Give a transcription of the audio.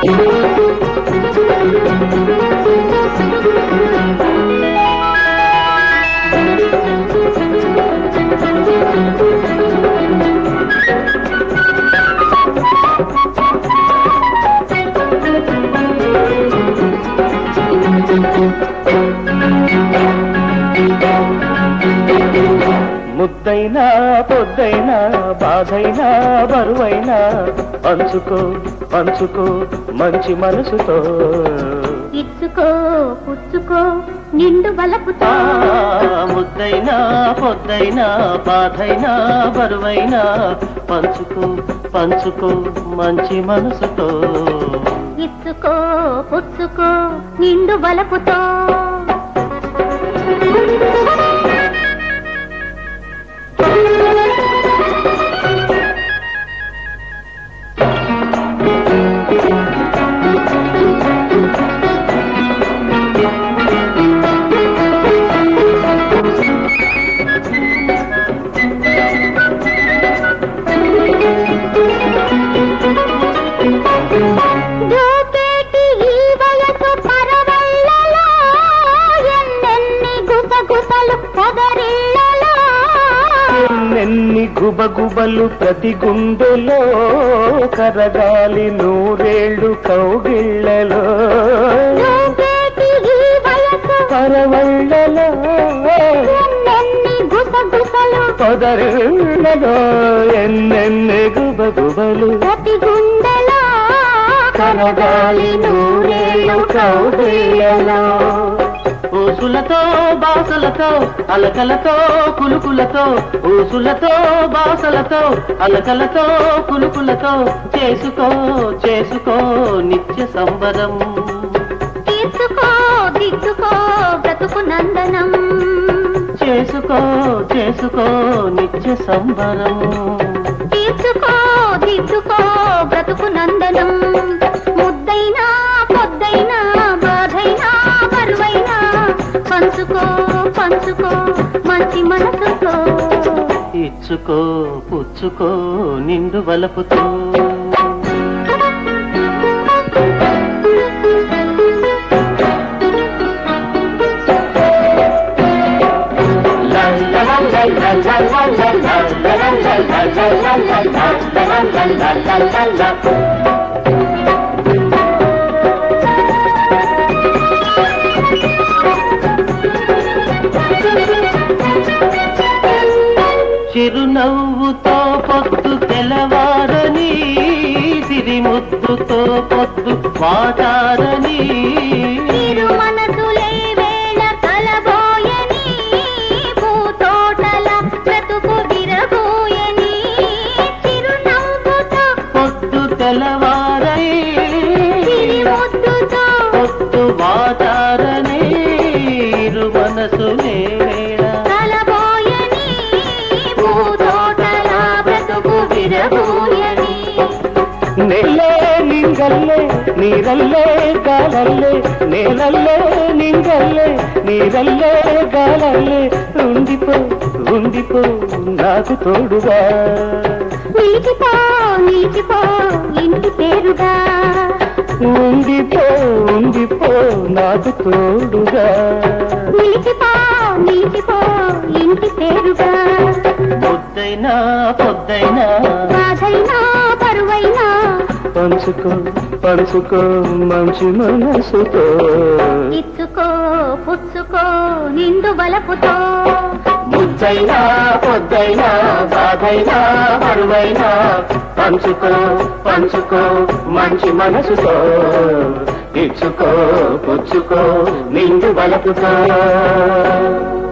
ముద్దైనా పొద్దైనా బాధైనా బరువైనా పంచుకో పంచుకో మంచి మనసుతో ఇచ్చుకో పుచ్చుకో నిండు బలపుతో ఆ, ముద్దైనా పొద్దైనా బాధైనా బరువైనా పంచుకో పంచుకో మంచి మనసుతో ఇచ్చుకో పుచ్చుకో నిండు బలపుతో దూకేటి ఈ వయసు పరవళ్ళలో ఎన్నెన్ని గుసగుసలు పొదరిళ్ళలో ఎన్నెన్ని గుబగుబలు ప్రతి గుండెలో కరగాలి నూరేళ్ళు కౌగిళ్ళలో దూకేటి ఈ వయసు పరవళ్ళలో ఎన్నెన్ని గుసగుసలు పొదరిళ్ళలో ఎన్నెన్ని గుబగుబలు ప్రతి గుండెలో కరగాలి నూరేళ్ళు కౌగిళ్ళలో ఊసులతో బాసలతో అలకలతో కులుకులతో ఊసులతో బాసలతో అలకలతో కులుకులతో చేసుకో చేసుకో నిత్య సంబరం తీర్చుకో దిద్దుకో బ్రతుకు నందనం చేసుకో చేసుకో నిత్య సంబరం తీర్చుకో దిద్దుకో బ్రతుకు నందనం ముద్దైనా పొద్దైనా బాధైనా బరువైనా పంచుకో పంచుకో మంచి మనసుతో ఇచ్చుకో పుచ్చుకో నిండు వలపుతో చిరునవ్వుతో పొద్దు తెలవారని సిరిముద్దుతో పొద్దు వాటారని మీరు మనసులే వేళ కలబోయని పూతోటల బ్రతుకు విరబోయని చిరునవ్వుతో పొద్దు తెలవారై సిరిముద్దుతో పొద్దు వాటారని ఇరు మనసులే వేళ కలబోయని పూతోటల బ్రతుకు విరబోయని ನೆಲೆ ನಿಂಗಲ್ಲೇ ನೀರಲ್ಲೇ ಗಾಲಲ್ಲೇ నేలల్లే నింగల్లే నీరల్లే గాలల్లే ఉండిపో ఉండిపో నాకు తోడుగా నిలిచిపో నిలిచిపో ఇంటి పేరుగా ఉండిపో ఉండిపో నాకు తోడుగా నిలిచిపో నిలిచిపో ఇంటి పేరుగా పొద్దైనా పొద్దైనా బాధైనా బరువైనా పంచుకో పంచుకో మంచి మనసుతో ఇచ్చుకో పుచ్చుకో నిండు బలపుతో ముద్దైనా పొద్దైనా బాధైనా బరువైనా పంచుకో పంచుకో మంచి మనసుతో ఇచ్చుకో పుచ్చుకో నిండు బలపుతో